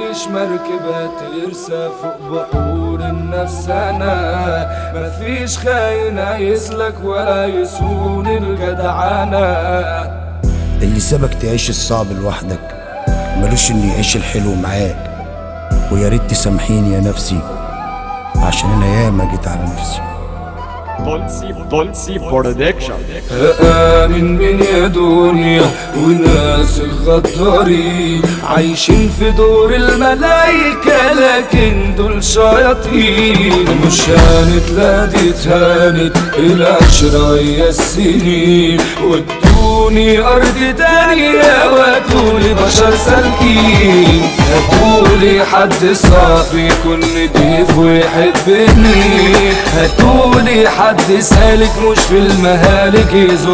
مفيش مركبة ترسى فوق بحور النفسانة مفيش خاين يسلك ولا يسون الجدعنة اللي سابك تعيش الصعب لوحدك ملوش انه يعيش الحلو معاك ويا ريت تسامحيني يا نفسي عشان انا ياما جيت على نفسي Dolce, Dolce Production. آمن من يا دنيا وناس غدارين عايشين في دور الملايكة لكن دول شياطين مش هانت لا دي تهانت العشرة يا السنين ودوني أرض تانية وادوني بشر سالكين هاتولي حد صافي يكون نضيف ويحبني هاتولي حد سالك مش في المهالك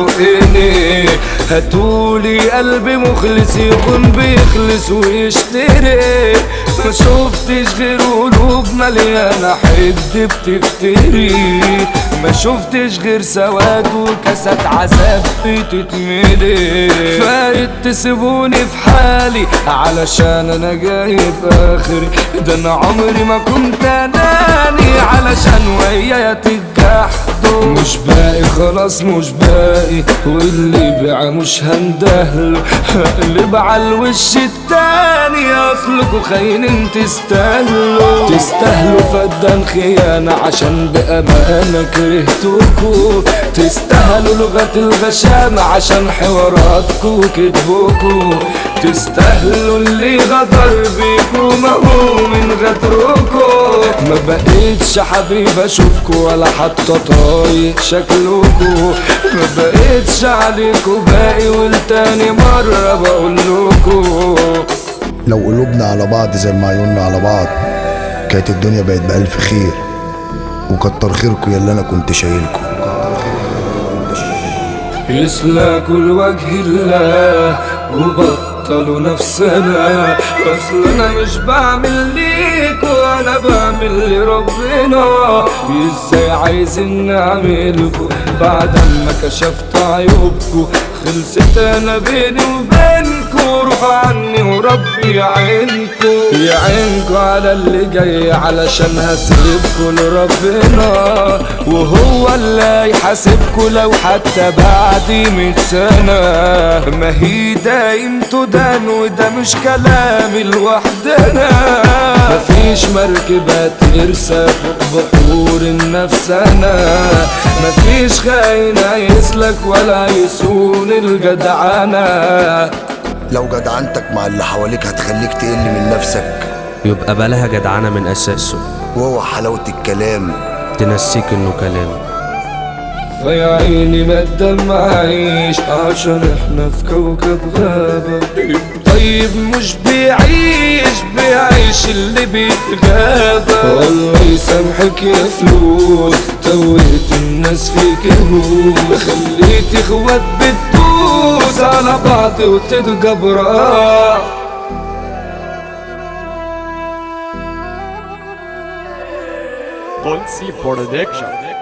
يزقني هاتولي قلب مخلص يكون بيخلص ويشتري ما شفتش غير قلوب مليانة حد بتفتري ما شفتش غير سواد وكاسات عذاب بتتملي فايت تسيبوني في حالي علشان انا جايب اخري ده انا عمري ما كنت اناني علشان ويايا تتجحدوا مش باقي خلاص مش باقي واللي بيع مش هندهله هقلب على الوش التاني اصلكوا خاينين تستاهلوا تستاهلوا فدان خيانة عشان بأمانة كرهتوكوا تستاهلوا لغة الغشامة عشان حواراتكوا وكدبوكوا تستاهلوا اللي غدر بيكوا ما هو من غدركوا ما بقيتش حبيب اشوفكوا ولا حتى طايق شكلكوا ما بقيتش عليكوا باقي والتاني مرة بقولكوا لو قلوبنا على بعض زي ما عيوننا على بعض كانت الدنيا بقت بألف خير وكتر خيركم يا اللي انا كنت شايلكم يسلكوا لوجه الله وبطلوا نفسنا اصل انا مش بعمل ليك وانا بعمل لربنا ازاي عايزين نعملكوا بعد ما كشفت عيوبكوا خلصت انا بيني وبينكوا روحوا عني وربي يعينكوا يعينكوا على اللي جاي علشان هسيبكوا لربنا وهو اللي هيحاسبكوا لو حتى بعد مية سنة ما هي دايم تدان وده مش كلامي لوحدنا مفيش مركبة ترسى فوق بحور النفسانة مفيش خاين يسلك ولا يسون الجدعنة لو جدعنتك مع اللي حواليك هتخليك تقل من نفسك يبقى بلاها جدعنة من أساسه وهو حلاوة الكلام تنسيك إنه كلام فيا عيني ما تدمعيش عشان احنا في كوكب غابة طيب مش بيعيش بيعيش اللي بيتغابى والله يسامحك يا فلوس تويت الناس في كهوس خليت اخوات بتدوس على بعض وتتجبرا Dolce Production.